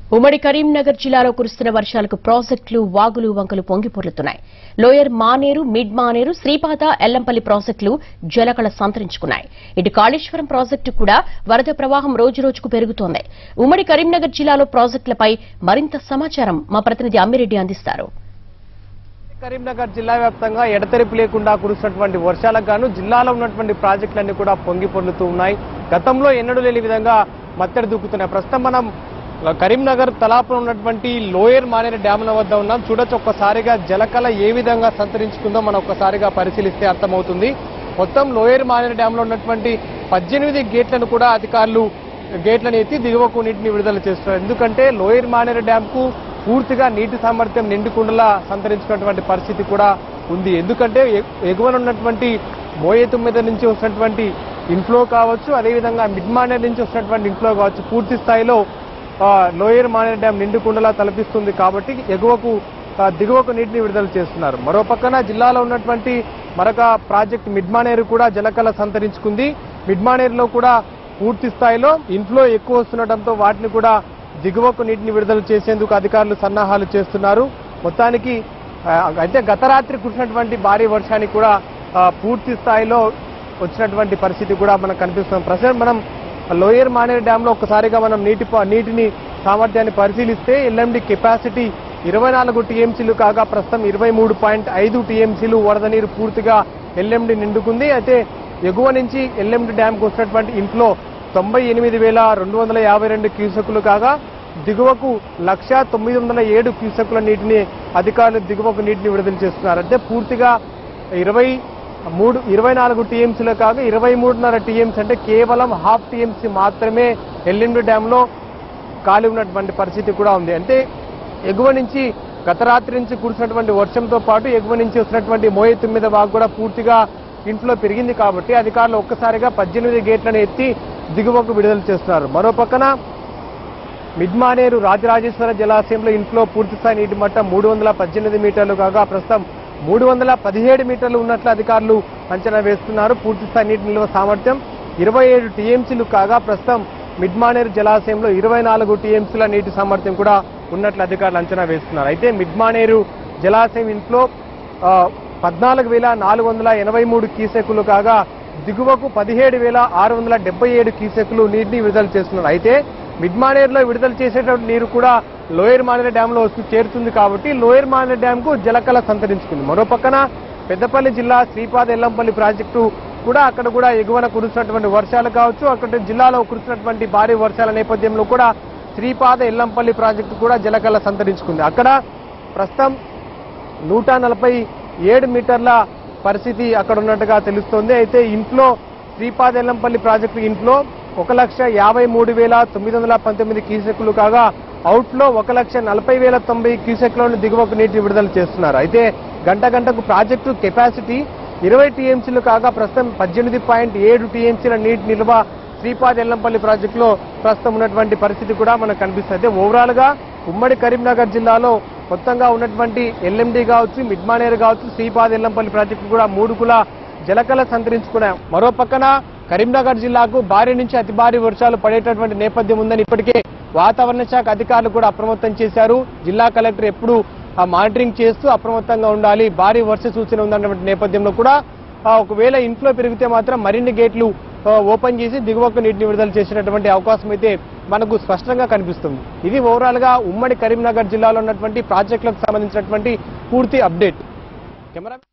ఉమ్మడి కరీంనగర్ జిల్లాలో కురుస్తున్న వర్షాలకు ప్రాజెక్టులు వాగులు వంకలు పొంగి పొర్లుతున్నాయి లోయర్ మానేరు మిడ్ మానేరు శ్రీపాద ఎల్లంపల్లి ప్రాజెక్టులు జలకళ సంతరించుకున్నాయి ఇటు కాళేశ్వరం ప్రాజెక్టు కూడా వరద ప్రవాహం రోజురోజుకు పెరుగుతోంది ఉమ్మడి కరీంనగర్ జిల్లాలో ప్రాజెక్టులపై మరింత సమాచారం మా ప్రతినిధి అమ్మిరెడ్డి అందిస్తారు కరీంనగర్ జిల్లా వ్యాప్తంగా ఎడతెరిపి లేకుండా కురుస్తున్నటువంటి వర్షాలకు గాను జిల్లాలో ఉన్నటువంటి ప్రాజెక్టులన్నీ కూడా పొంగి పొర్లుతూ ఉన్నాయి గతంలో ఎన్నడూ లేని విధంగా మత్తడి దూకుతున్నాయి ప్రస్తుతం మనం కరీంనగర్ తలాపులో ఉన్నటువంటి లోయర్ మానేరు డ్యాముల వద్ద ఉన్నాం చూడొచ్చు ఒక్కసారిగా జలకళ ఏ విధంగా సంతరించుకుందో మనం ఒక్కసారిగా పరిశీలిస్తే అర్థమవుతుంది మొత్తం లోయర్ మానేరు డ్యాంలో ఉన్నటువంటి పద్దెనిమిది గేట్లను కూడా అధికారులు గేట్లను ఎత్తి దిగువకు నీటిని విడుదల చేస్తున్నారు ఎందుకంటే లోయర్ మానేరు డ్యాంకు పూర్తిగా నీటి సామర్థ్యం నిండుకుండలా సంతరించుకున్నటువంటి పరిస్థితి కూడా ఉంది ఎందుకంటే ఎ- ఎగువన ఉన్నటువంటి మోయేతు మీద నుంచి వస్తున్నటువంటి ఇన్ఫ్లో కావచ్చు అదేవిధంగా మిడ్ మానేర్ నుంచి వస్తున్నటువంటి ఇన్ఫ్లో కావచ్చు పూర్తి స్థాయిలో ఆ, లోయర్ మానేర్ డ్యామ్ నిండుకుండలా తలపిస్తుంది కాబట్టి ఎగువకు ఆ, దిగువకు నీటిని విడుదల చేస్తున్నారు మరో పక్కన జిల్లాలో ఉన్నటువంటి మరొక ప్రాజెక్ట్ మిడ్ మానేరు కూడా జలకళ సంతరించుకుంది మిడ్ మానేరులో కూడా పూర్తి స్థాయిలో ఇన్ఫ్లో ఎక్కువ వస్తుండటంతో వాటిని కూడా దిగువకు నీటిని విడుదల చేసేందుకు అధికారులు సన్నాహాలు చేస్తున్నారు మొత్తానికి ఆ, అయితే గత రాత్రి కురిసినటువంటి భారీ వర్షానికి కూడా ఆ, పూర్తి స్థాయిలో వచ్చినటువంటి పరిస్థితి కూడా మనకు కనిపిస్తుంది ప్రస్తుతం మనం లోయర్ మానేరు డ్యామ్ లో ఒక్కసారిగా మనం నీటి ప- నీటిని సామర్థ్యాన్ని పరిశీలిస్తే ఎల్ఎండి కెపాసిటీ ఇరవై నాలుగు టీఎంసీలు కాగా ప్రస్తుతం ఇరవై మూడు పాయింట్ ఐదు టీఎంసీలు వరద నీరు పూర్తిగా ఎల్ఎండి నిండుకుంది అయితే ఎగువ నుంచి ఎల్ఎండి డ్యామ్కు వచ్చినటువంటి ఇంట్లో తొంభై ఎనిమిది వేల రెండు వందల యాభై రెండు క్యూసెక్కులు కాగా దిగువకు లక్ష తొమ్మిది వందల ఏడు క్యూసెక్కుల నీటిని అధికారులు దిగువకు నీటిని విడుదల చేస్తున్నారు అంటే పూర్తిగా ఇరవై మూడు ఇరవై నాలుగు టీఎంసీలు కాగా ఇరవై మూడున్నర టీఎంసీ అంటే కేవలం హాఫ్ టీఎంసీ మాత్రమే ఎల్లిండి డ్యాంలో ఖాళీ ఉన్నటువంటి పరిస్థితి కూడా ఉంది అంటే ఎగువ నుంచి గత రాత్రి నుంచి కురిసినటువంటి వర్షంతో పాటు ఎగువ నుంచి వస్తున్నటువంటి మోయెత్తు మీద వాగు కూడా పూర్తిగా ఇంట్లో పెరిగింది కాబట్టి అధికారులు ఒక్కసారిగా పద్దెనిమిది గేట్లను ఎత్తి దిగువకు విడుదల చేస్తున్నారు మరో పక్కన మిడ్మానేరు రాజరాజేశ్వర జలాశయంలో ఇంట్లో పూర్తిస్థాయి నీటి మట్టం మూడు వందల పద్దెనిమిది మీటర్లు కాగా ప్రస్తుతం మూడు వందల పదిహేడు మీటర్లు ఉన్నట్లు అధికారులు అంచనా వేస్తున్నారు పూర్తిస్థాయి నీటి నిల్వ సామర్థ్యం ఇరవై ఏడు టీఎంసీలు కాగా ప్రస్తుతం మిడ్మానేరు జలాశయంలో ఇరవై నాలుగు టీఎంసీల నీటి సామర్థ్యం కూడా ఉన్నట్లు అధికారులు అంచనా వేస్తున్నారు అయితే మిడ్మానేరు జలాశయం ఇంట్లో ఆ, పద్నాలుగు వేల నాలుగు వందల ఎనభై మూడు కీసెక్కులు కాగా దిగువకు పదిహేడు వేల ఆరు వందల డెబ్బై ఏడు కీసెక్కులు నీటిని విడుదల చేస్తున్నారు అయితే మిడ్ మానేరులో విడుదల చేసేటువంటి నీరు కూడా లోయర్ మానేరు డ్యామ్ లో వస్తూ చేరుతుంది కాబట్టి లోయర్ మానేరు డ్యామ్ కు జలకళ సంతరించుకుంది మరో పక్కన పెద్దపల్లి జిల్లా శ్రీపాద ఎల్లంపల్లి ప్రాజెక్టు కూడా అక్కడ కూడా ఎగువన కురుస్తున్నటువంటి వర్షాలు కావచ్చు అక్కడ జిల్లాలో కురుస్తున్నటువంటి భారీ వర్షాల నేపథ్యంలో కూడా శ్రీపాద ఎల్లంపల్లి ప్రాజెక్టు కూడా జలకళ సంతరించుకుంది అక్కడ ప్రస్తుతం నూట నలభై ఏడు మీటర్ల పరిస్థితి అక్కడ ఉన్నట్టుగా తెలుస్తోంది అయితే ఇంట్లో శ్రీపాదెల్లంపల్లి ప్రాజెక్టు ఇంట్లో ఒక లక్ష యాభై మూడు వేల తొమ్మిది వందల పంతొమ్మిది క్యూసెక్లు కాగా అవుట్లో ఒక లక్ష నలభై వేల తొంభై క్యూసెక్లను దిగువకు నీటి విడుదల చేస్తున్నారు అయితే గంట గంటకు ప్రాజెక్టు కెపాసిటీ ఇరవై టీఎంసీలు కాగా ప్రస్తుతం పద్దెనిమిది పాయింట్ ఏడు టీఎంసీల నీటి నిల్వ శ్రీపాద్ ఎల్లంపల్లి ప్రాజెక్టులో ప్రస్తుతం ఉన్నటువంటి పరిస్థితి కూడా మనకు కనిపిస్తుంది అయితే ఓవరాల్ గా ఉమ్మడి కరీంనగర్ జిల్లాలో మొత్తంగా ఉన్నటువంటి ఎల్ఎండి కావచ్చు మిడ్మానేరు కావచ్చు శ్రీపాద్ ఎల్లంపల్లి ప్రాజెక్టు కూడా మూడు కూడా జలకళ సంతరించుకున్నాం మరో పక్కన కరీంనగర్ జిల్లాకు భారీ నుంచి అతి భారీ వర్షాలు పడేటటువంటి నేపథ్యం ఉందని ఇప్పటికే వాతావరణ శాఖ అధికారులు కూడా అప్రమత్తం చేశారు జిల్లా కలెక్టర్ ఎప్పుడు ఆ మానిటరింగ్ చేస్తూ అప్రమత్తంగా ఉండాలి భారీ వర్ష సూచన ఉందన్నటువంటి నేపథ్యంలో కూడా ఆ, ఒకవేళ ఇంట్లో పెరిగితే మాత్రం మరిన్ని గేట్లు ఆ, ఓపెన్ చేసి దిగువకు నీటిని విడుదల చేసినటువంటి అవకాశం అయితే మనకు స్పష్టంగా కనిపిస్తుంది ఇది ఓవరాల్ గా ఉమ్మడి కరీంనగర్ జిల్లాలో ఉన్నటువంటి ప్రాజెక్టులకు సంబంధించినటువంటి పూర్తి అప్డేట్ కెమెరా